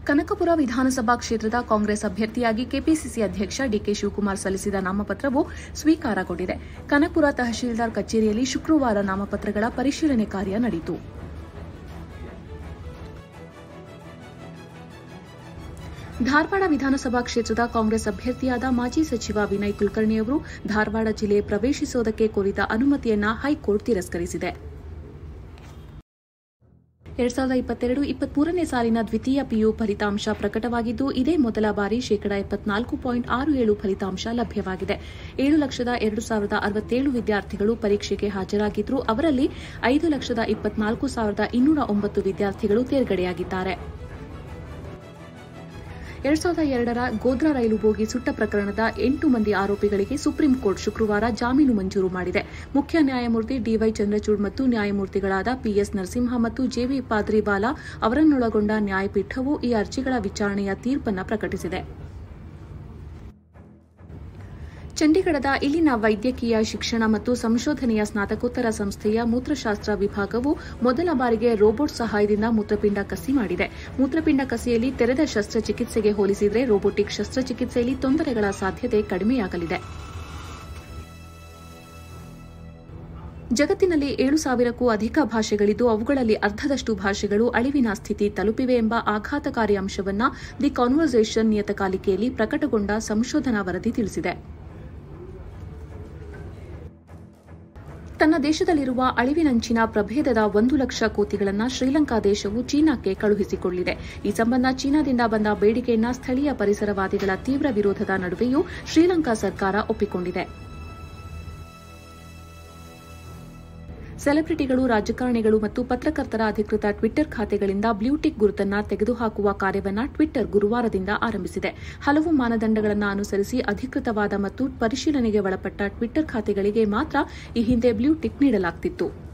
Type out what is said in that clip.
ಕನಕಪುರ ವಿಧಾನಸಭಾ ಕ್ಷೇತ್ರದ ಕಾಂಗ್ರೆಸ್ ಅಭ್ಯರ್ಥಿಯಾಗಿ ಕೆಪಿಸಿಸಿ ಅಧ್ಯಕ್ಷ ಡಿಕೆ ಶಿವಕುಮಾರ್ ಸಲ್ಲಿಸಿದ ನಾಮಪತ್ರವು ಸ್ವೀಕಾರಗೊಂಡಿದೆ ಕನಕಪುರ ತಹಶೀಲ್ದಾರ್ ಕಚೇರಿಯಲ್ಲಿ ಶುಕ್ರವಾರ ನಾಮಪತ್ರಗಳ ಪರಿಶೀಲನೆ ಕಾರ್ಯ ನಡೆಯಿತು ಧಾರವಾಡ ವಿಧಾನಸಭಾ ಕ್ಷೇತ್ರದ ಕಾಂಗ್ರೆಸ್ ಅಭ್ಯರ್ಥಿಯಾದ ಮಾಜಿ ಸಚಿವ ವಿನಯ್ ಕುಲಕರ್ಣಿ ಅವರು ಧಾರವಾಡ ಜಿಲ್ಲೆ ಪ್ರವೇಶಿಸುವುದಕ್ಕೆ ಕೋರಿದ ಅನುಮತಿಯನ್ನ ಹೈಕೋರ್ಟ್ ತಿರಸ್ಕರಿಸಿದೆ ಎರಡ್ ಸಾವಿರದ ಇಪ್ಪತ್ತೆರಡು ಇಪ್ಪತ್ಮೂರನೇ ಸಾಲಿನ ದ್ವಿತೀಯ ಪಿಯು ಫಲಿತಾಂಶ ಪ್ರಕಟವಾಗಿದ್ದು ಇದೇ ಮೊದಲ ಬಾರಿ ಶೇಕಡಾ ಎಪ್ಪತ್ನಾಲ್ಕು ಪಾಯಿಂಟ್ ಆರು ಏಳು ಫಲಿತಾಂಶ ಲಭ್ಯವಾಗಿದೆ ಏಳು ಲಕ್ಷದ ಎರಡು ಸಾವಿರದ ಅರವತ್ತೇಳು ವಿದ್ಯಾರ್ಥಿಗಳು ಪರೀಕ್ಷೆಗೆ ಹಾಜರಾಗಿದ್ದು ಅವರಲ್ಲಿ ಐದು ಲಕ್ಷದ ಇಪ್ಪತ್ನಾಲ್ಕು ಸಾವಿರದ ಇನ್ನೂರ ಒಂಬತ್ತು ವಿದ್ಯಾರ್ಥಿಗಳು ತೇರ್ಗಡೆಯಾಗಿದ್ದಾರೆ ಎರಡ್ ಸಾವಿರದ ಎರಡರ ಗೋಧ್ರಾ ರೈಲು ಬೋಗಿ ಸುಟ್ಟ ಪ್ರಕರಣದ ಎಂಟು ಮಂದಿ ಆರೋಪಿಗಳಿಗೆ ಸುಪ್ರೀಂ ಕೋರ್ಟ್ ಶುಕ್ರವಾರ ಜಾಮೀನು ಮಂಜೂರು ಮಾಡಿದೆ ಮುಖ್ಯ ನ್ಯಾಯಮೂರ್ತಿ ಡಿವೈ ಚಂದ್ರಚೂಡ್ ಮತ್ತು ನ್ಯಾಯಮೂರ್ತಿಗಳಾದ ಪಿಎಸ್ ನರಸಿಂಹ ಮತ್ತು ಜೆವಿ ಪಾದ್ರಿವಾಲಾ ಅವರನ್ನೊಳಗೊಂಡ ನ್ಯಾಯಪೀಠವು ಈ ಅರ್ಜಿಗಳ ವಿಚಾರಣೆಯ ತೀರ್ಪನ್ನು ಪ್ರಕಟಿಸಿದೆ ಚಂಡೀಗಢದ ಇಲ್ಲಿನ ವೈದ್ಯಕೀಯ ಶಿಕ್ಷಣ ಮತ್ತು ಸಂಶೋಧನೆಯ ಸ್ನಾತಕೋತ್ತರ ಸಂಸ್ಥೆಯ ಮೂತ್ರಶಾಸ್ತ್ರ ವಿಭಾಗವು ಮೊದಲ ಬಾರಿಗೆ ರೋಬೋಟ್ ಸಹಾಯದಿಂದ ಮೂತ್ರಪಿಂಡ ಕಸಿ ಮಾಡಿದೆ ಮೂತ್ರಪಿಂಡ ಕಸಿಯಲ್ಲಿ ತೆರೆದ ಶಸ್ತ್ರಚಿಕಿತ್ಸೆಗೆ ಹೋಲಿಸಿದರೆ ರೋಬೋಟಿಕ್ ಶಸ್ತ್ರಚಿಕಿತ್ಸೆಯಲ್ಲಿ ತೊಂದರೆಗಳ ಸಾಧ್ಯತೆ ಕಡಿಮೆಯಾಗಲಿದೆ ಜಗತ್ತಿನಲ್ಲಿ ಏಳು ಸಾವಿರಕ್ಕೂ ಅಧಿಕ ಭಾಷೆಗಳಿದ್ದು ಅವುಗಳಲ್ಲಿ ಅರ್ಧದಷ್ಟು ಭಾಷೆಗಳು ಅಳಿವಿನ ಸ್ಥಿತಿ ತಲುಪಿವೆ ಎಂಬ ಆಘಾತಕಾರಿ ಅಂಶವನ್ನು ದಿ ಕಾನ್ವರ್ಸೇಷನ್ ನಿಯತಕಾಲಿಕೆಯಲ್ಲಿ ಪ್ರಕಟಗೊಂಡ ಸಂಶೋಧನಾ ವರದಿ ತಿಳಿಸಿದೆ ತನ್ನ ದೇಶದಲ್ಲಿರುವ ಅಳಿವಿನಂಚಿನ ಪ್ರಭೇದದ ಒಂದು ಲಕ್ಷ ಕೋತಿಗಳನ್ನು ಶ್ರೀಲಂಕಾ ದೇಶವು ಚೀನಾಕ್ಕೆ ಕಳುಹಿಸಿಕೊಳ್ಳಿದೆ ಈ ಸಂಬಂಧ ಚೀನಾದಿಂದ ಬಂದ ಬೇಡಿಕೆಯನ್ನ ಸ್ಥಳೀಯ ಪರಿಸರವಾದಿಗಳ ತೀವ್ರ ವಿರೋಧದ ನಡುವೆಯೂ ಶ್ರೀಲಂಕಾ ಸರ್ಕಾರ ಒಪ್ಪಿಕೊಂಡಿದೆ ಸೆಲೆಬ್ರಿಟಿಗಳು ರಾಜಕಾರಣಿಗಳು ಮತ್ತು ಪತ್ರಕರ್ತರ ಅಧಿಕೃತ ಟ್ವಿಟ್ಟರ್ ಖಾತೆಗಳಿಂದ ಬ್ಲೂಟಿಕ್ ಗುರುತನ್ನ ತೆಗೆದುಹಾಕುವ ಕಾರ್ಯವನ್ನು ಟ್ವಿಟ್ಟರ್ ಗುರುವಾರದಿಂದ ಆರಂಭಿಸಿದೆ ಹಲವು ಮಾನದಂಡಗಳನ್ನು ಅನುಸರಿಸಿ ಅಧಿಕೃತವಾದ ಮತ್ತು ಪರಿಶೀಲನೆಗೆ ಒಳಪಟ್ಟ ಟ್ವಿಟ್ಟರ್ ಖಾತೆಗಳಿಗೆ ಮಾತ್ರ ಈ ಹಿಂದೆ ಬ್ಲೂಟಿಕ್ ನೀಡಲಾಗುತ್ತಿತ್ತು